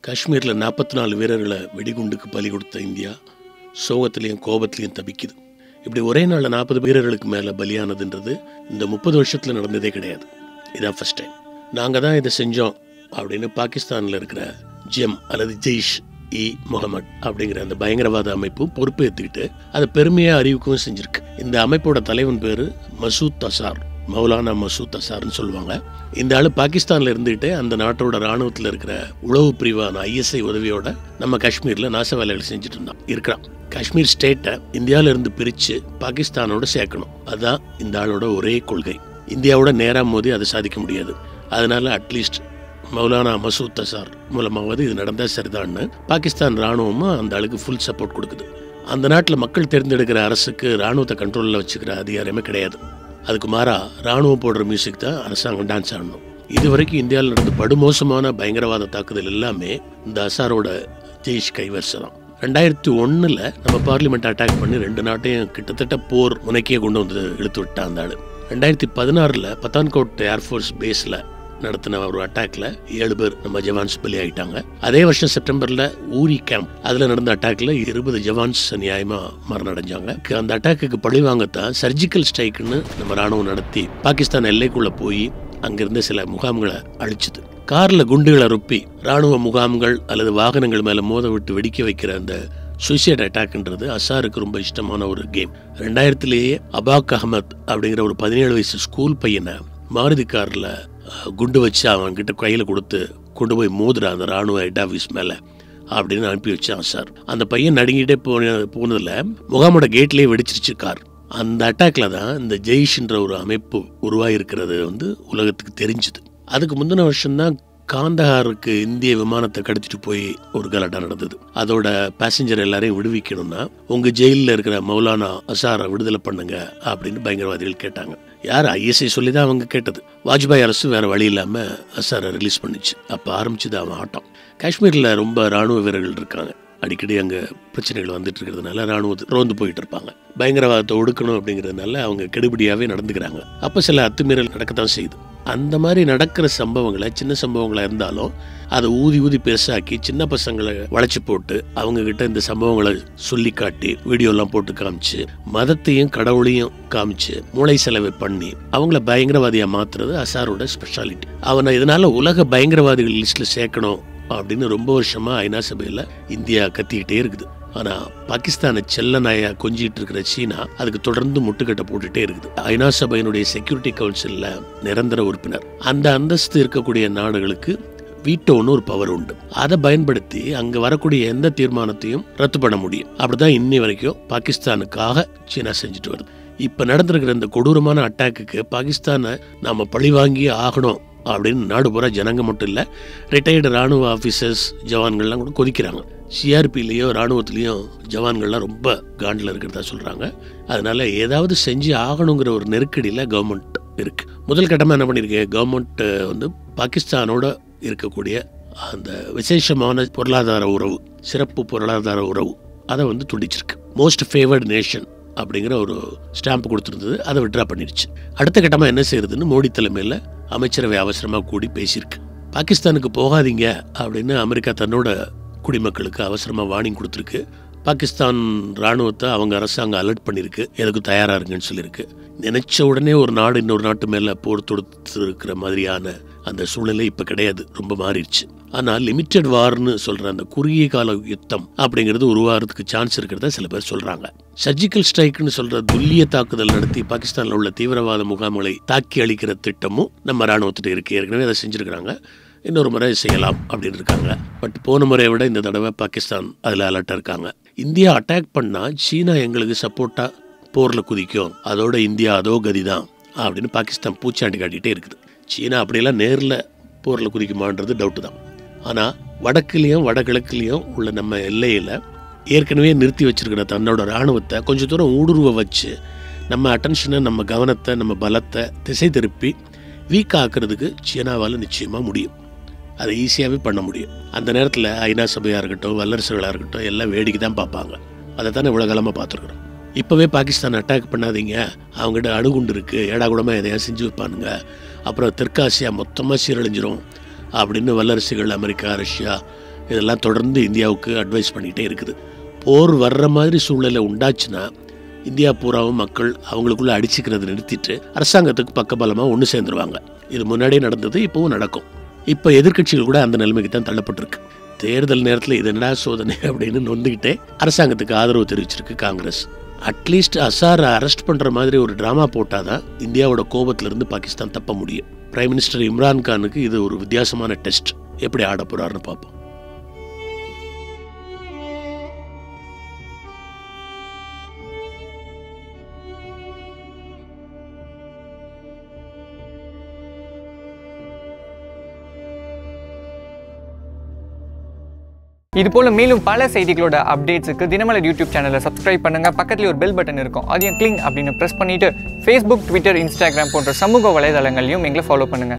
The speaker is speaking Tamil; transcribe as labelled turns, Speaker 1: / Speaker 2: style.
Speaker 1: காஷ்மீரில் நாற்பத்தி நாலு வீரர்களை வெடிகுண்டுக்கு பலி கொடுத்த இந்தியா சோகத்திலையும் கோபத்திலையும் தவிக்குது இப்படி ஒரே நாளில் நாற்பது வீரர்களுக்கு மேலே பலியானதுன்றது இந்த முப்பது வருஷத்தில் நடந்ததே கிடையாது இதான் ஃபர்ஸ்ட் டைம் நாங்கள் தான் இதை செஞ்சோம் அப்படின்னு பாகிஸ்தானில் இருக்கிற ஜெம் அல்லது ஜெய்ஷ் இ முகமது அப்படிங்கிற அந்த பயங்கரவாத அமைப்பு பொறுப்பேற்றுக்கிட்டு அதை பெருமையாக அறிவிக்கவும் செஞ்சிருக்கு இந்த அமைப்போட தலைவன் பேர் மசூத் அசார் மௌலானா மசூத் அசார்னு சொல்லுவாங்க இந்த ஆள் பாகிஸ்தானில் இருந்துகிட்டு அந்த நாட்டோட ராணுவத்தில் இருக்கிற உளவு பிரிவான ஐஎஸ்ஐ உதவியோட நம்ம காஷ்மீரில் நாச வேலைகள் செஞ்சுட்டு இருந்தான் இருக்கிறான் காஷ்மீர் ஸ்டேட்டை இந்தியாவில இருந்து பிரித்து பாகிஸ்தானோட சேர்க்கணும் அதுதான் இந்த ஆளோட ஒரே கொள்கை இந்தியாவோட நேராக மோதி அதை சாதிக்க முடியாது அதனால அட்லீஸ்ட் மௌலானா மசூத் அசார் மூலமாவது இது நடந்தால் சரிதான்னு பாகிஸ்தான் ராணுவமும் அந்த ஆளுக்கு ஃபுல் சப்போர்ட் கொடுக்குது அந்த நாட்டில் மக்கள் தேர்ந்தெடுக்கிற அரசுக்கு ராணுவத்தை கண்ட்ரோலில் வச்சுக்கிற அதிகாரமே கிடையாது அதுக்கு மாறா ராணுவம் போடுற மியூசிக் தான் அரசாங்கம் டான்ஸ் ஆடணும் இது வரைக்கும் இந்தியாவில் நடந்த படுமோசமான பயங்கரவாத தாக்குதல் எல்லாமே இந்த அசாரோட ஜெய்ஷ் கைவரிசை தான் ரெண்டாயிரத்தி ஒன்றில் நம்ம பார்லிமெண்ட் அட்டாக் பண்ணி ரெண்டு நாட்டையும் கிட்டத்தட்ட போர் முனைக்கே கொண்டு வந்து இழுத்து விட்டான் அந்த ஆள் ரெண்டாயிரத்தி பதினாறில் பத்தான்கோட் ஏர்ஃபோர்ஸ் பேஸில் நடத்தின ஒரு அட்டாக்ல ஏழு பேர் நம்ம ஜவான்ஸ் பலி ஆயிட்டாங்க அதே வருஷம் செப்டம்பர்ல ஊரி கேம்ப் அதுல நடந்த அட்டாக்ல இருபது ஜவான்ஸ் நியாயமா மரணம் அடைஞ்சாங்க அந்த அட்டாக்குக்கு பழி வாங்கத்தான் சர்ஜிக்கல் ஸ்ட்ரைக்குன்னு நம்ம ராணுவம் நடத்தி பாகிஸ்தான் எல்லைக்குள்ள போய் அங்கிருந்த சில முகாம்களை அழிச்சுது கார்ல குண்டுகளை ரொப்பி ராணுவ முகாம்கள் அல்லது வாகனங்கள் மேல மோத விட்டு வெடிக்க வைக்கிற அந்த சுயசைட் அட்டாக்ன்றது அசாருக்கு ரொம்ப இஷ்டமான ஒரு கேம் ரெண்டாயிரத்திலேயே அபாக் அகமத் அப்படிங்கிற ஒரு பதினேழு வயசு ஸ்கூல் பையனை மாருதி காரில் குண்டு வச்சு அவன் கிட்ட கையில் கொடுத்து கொண்டு போய் மோதுறான் அந்த ராணுவ ஹெட் ஆஃபீஸ் மேலே அப்படின்னு அனுப்பி வச்சான் சார் அந்த பையன் நடுங்கிட்டே போன போனதில் முகாமோட கேட்லேயே வெடிச்சிருச்சு கார் அந்த அட்டாக்ல தான் இந்த ஜெய்ஷ்ன்ற ஒரு அமைப்பு உருவாகிருக்கிறது வந்து உலகத்துக்கு தெரிஞ்சுது அதுக்கு முந்தின வருஷம்தான் காந்தஹாருக்கு இந்திய விமானத்தை கடத்திட்டு போய் ஒரு கலாட்டா நடந்தது அதோட பேசஞ்சர் எல்லாரையும் விடுவிக்கணும்னா உங்க ஜெயிலில் இருக்கிற மௌலானா அசாரை விடுதலை பண்ணுங்க அப்படின்னு பயங்கரவாதிகள் கேட்டாங்க யார் ஐஎஸ்ஐ சொல்லி தான் அவங்க கேட்டது வாஜ்பாய் அரசு வேற வழி இல்லாம அசாரை ரிலீஸ் பண்ணிச்சு அப்போ ஆரம்பிச்சது அவன் ஆட்டம் காஷ்மீரில் ரொம்ப ராணுவ வீரர்கள் இருக்காங்க அடிக்கடி அங்கே பிரச்சனைகள் வந்துட்டு இருக்கிறதுனால ராணுவத்தை ரோந்து போயிட்டு இருப்பாங்க பயங்கரவாதத்தை ஒடுக்கணும் அப்படிங்கிறதுனால அவங்க கெடுபிடியாகவே நடந்துக்கிறாங்க அப்போ சில அத்துமீறல் நடக்கத்தான் செய்யுது அந்த மாதிரி நடக்கிற சம்பவங்களை சின்ன சம்பவங்களாக இருந்தாலும் அதை ஊதி ஊதி பெருசாக்கி சின்ன பசங்களை வளைச்சு போட்டு அவங்க கிட்ட இந்த சம்பவங்களை சொல்லி காட்டி வீடியோலாம் போட்டு காமிச்சு மதத்தையும் கடவுளையும் காமிச்சு மூளை செலவு பண்ணி அவங்கள பயங்கரவாதியா மாத்துறது அசாரோட ஸ்பெஷாலிட்டி அவனை இதனால உலக பயங்கரவாதிகள் லிஸ்ட்ல சேர்க்கணும் அப்படின்னு ரொம்ப வருஷமா ஐநா சபையில இந்தியா கத்திக்கிட்டே இருக்குது ஆனா பாகிஸ்தானை செல்ல நாயா கொஞ்சிட்டு இருக்கிற சீனா அதுக்கு தொடர்ந்து முட்டுக்கட்டை போட்டுட்டே இருக்குது ஐநா சபையினுடைய செக்யூரிட்டி கவுன்சில்ல நிரந்தர உறுப்பினர் அந்த அந்தஸ்து இருக்கக்கூடிய நாடுகளுக்கு வீட்டோன்னு ஒரு பவர் உண்டு அதை பயன்படுத்தி அங்க வரக்கூடிய எந்த தீர்மானத்தையும் ரத்து பண்ண முடியும் அப்படிதான் இன்னி வரைக்கும் பாகிஸ்தானுக்காக சீனா செஞ்சுட்டு வருது இப்ப நடந்திருக்கிற இந்த கொடூரமான அட்டாக்குக்கு பாகிஸ்தானை நாம பழி வாங்கி ஆகணும் அப்படின்னு நாடு பூரா ஜனங்க மட்டும் இல்லை ரிட்டையர்டு ராணுவ ஆஃபீஸர்ஸ் ஜவான்கள்லாம் கூட கொதிக்கிறாங்க சிஆர்பிலேயோ ராணுவத்திலையும் ஜவான்கள்லாம் ரொம்ப காண்டில் இருக்கிறதா சொல்கிறாங்க அதனால ஏதாவது செஞ்சு ஆகணுங்கிற ஒரு நெருக்கடியில் கவர்மெண்ட் இருக்கு முதல் கட்டமாக என்ன பண்ணியிருக்கு கவர்மெண்ட் வந்து பாகிஸ்தானோட இருக்கக்கூடிய அந்த விசேஷமான பொருளாதார உறவு சிறப்பு பொருளாதார உறவு அதை வந்து துண்டிச்சிருக்கு மோஸ்ட் ஃபேவர்டு நேஷன் அப்படிங்கிற ஒரு ஸ்டாம்ப் கொடுத்துருந்தது அதை விட்ரா பண்ணிடுச்சு அடுத்த கட்டமாக என்ன செய்யறதுன்னு மோடி தலைமையில் அமைச்சரவை அவசரமாக கூடி பேசியிருக்கு பாகிஸ்தானுக்கு போகாதீங்க அப்படின்னு அமெரிக்கா தன்னோட குடிமக்களுக்கு அவசரமாக வார்னிங் கொடுத்துருக்கு பாகிஸ்தான் ராணுவத்தை அவங்க அரசாங்கம் அலர்ட் பண்ணியிருக்கு எதுக்கு தயாராக இருங்கன்னு சொல்லியிருக்கு நினைச்ச உடனே ஒரு நாடு இன்னொரு நாட்டு மேலே போர் தொடுத்து இருக்கிற மாதிரியான அந்த சூழ்நிலை இப்போ கிடையாது ரொம்ப மாறிடுச்சு ஆனால் லிமிட்டட் வார்னு சொல்ற அந்த குறுகிய கால யுத்தம் அப்படிங்கிறது உருவாகிறதுக்கு சான்ஸ் இருக்கிறதா சில பேர் சொல்றாங்க சர்ஜிக்கல் ஸ்ட்ரைக்னு சொல்ற துல்லிய தாக்குதல் நடத்தி பாகிஸ்தானில் உள்ள தீவிரவாத முகாம்களை தாக்கி அளிக்கிற திட்டமும் நம்ம ராணுவத்திட்ட இருக்கு ஏற்கனவே அதை செஞ்சிருக்கிறாங்க இன்னொரு முறை செய்யலாம் அப்படின்னு இருக்காங்க பட் போன முறையை விட இந்த தடவை பாகிஸ்தான் அதில் அலர்ட்டாக இருக்காங்க இந்தியா அட்டாக் பண்ணால் சீனா எங்களுக்கு சப்போர்ட்டாக போரில் குதிக்கும் அதோட இந்தியா அதோ கதி தான் அப்படின்னு பாகிஸ்தான் பூச்சாண்டி காட்டிகிட்டே இருக்குது சீனா அப்படியெல்லாம் நேரில் போரில் குதிக்குமான்றது டவுட்டு தான் ஆனால் வடக்குலேயும் வடகிழக்குலேயும் உள்ள நம்ம எல்லையில் ஏற்கனவே நிறுத்தி வச்சிருக்கிற தன்னோட இராணுவத்தை கொஞ்சம் தூரம் ஊடுருவ வச்சு நம்ம அட்டென்ஷனை நம்ம கவனத்தை நம்ம பலத்தை திசை திருப்பி வீக் ஆக்குறதுக்கு சீனாவால் நிச்சயமாக முடியும் அதை ஈஸியாகவே பண்ண முடியும் அந்த நேரத்தில் ஐநா சபையாக இருக்கட்டும் வல்லரசுகளாக இருக்கட்டும் எல்லாம் வேடிக்கை தான் பார்ப்பாங்க அதை தானே இவ்வளோ காலமாக பார்த்துருக்குறோம் இப்போவே பாகிஸ்தான் அட்டாக் பண்ணாதீங்க அவங்ககிட்ட அணுகுண்டு இருக்குது ஏடா கூடமாக எதையா செஞ்சு வைப்பானுங்க அப்புறம் தெற்காசியா மொத்தமாக சீரழிஞ்சிரும் அப்படின்னு வல்லரசுகள் அமெரிக்கா ரஷ்யா இதெல்லாம் தொடர்ந்து இந்தியாவுக்கு அட்வைஸ் பண்ணிகிட்டே இருக்குது போர் வர்ற மாதிரி சூழ்நிலை உண்டாச்சுன்னா இந்தியா பூராவும் மக்கள் அவங்களுக்குள்ள அடிச்சுக்கிறத நிறுத்திட்டு அரசாங்கத்துக்கு பக்கபலமாக ஒன்று சேர்ந்துருவாங்க இது முன்னாடியே நடந்தது இப்போவும் நடக்கும் இப்போ எதிர்க்கட்சிகள் கூட அந்த நிலைமைக்கு தான் தள்ளப்பட்டிருக்கு தேர்தல் நேரத்தில் இது என்னடா சோதனை அப்படின்னு நொந்துக்கிட்டே அரசாங்கத்துக்கு ஆதரவு தெரிவிச்சிருக்கு காங்கிரஸ் அட்லீஸ்ட் அசாரை அரெஸ்ட் பண்ணுற மாதிரி ஒரு ட்ராமா போட்டால் தான் இந்தியாவோட கோபத்திலிருந்து பாகிஸ்தான் தப்ப முடியும் பிரைம் மினிஸ்டர் இம்ரான் கானுக்கு இது ஒரு வித்தியாசமான டெஸ்ட் எப்படி ஆட போறாருன்னு பார்ப்போம்
Speaker 2: இது போல மேலும் பல செய்திகளோட அப்டேட்ஸுக்கு தினமலர் யூடியூப் சேனலை சப்ஸ்கிரைப் பண்ணுங்க பக்கத்துல ஒரு பெல் பட்டன் இருக்கும் அதையும் கிளிங் அப்படின்னு ப்ரெஸ் பண்ணிட்டு ஃபேஸ்புக் ட்விட்டர் இன்ஸ்டாகிராம் போன்ற சமூக வலைதளங்களையும் எங்களை ஃபாலோ பண்ணுங்க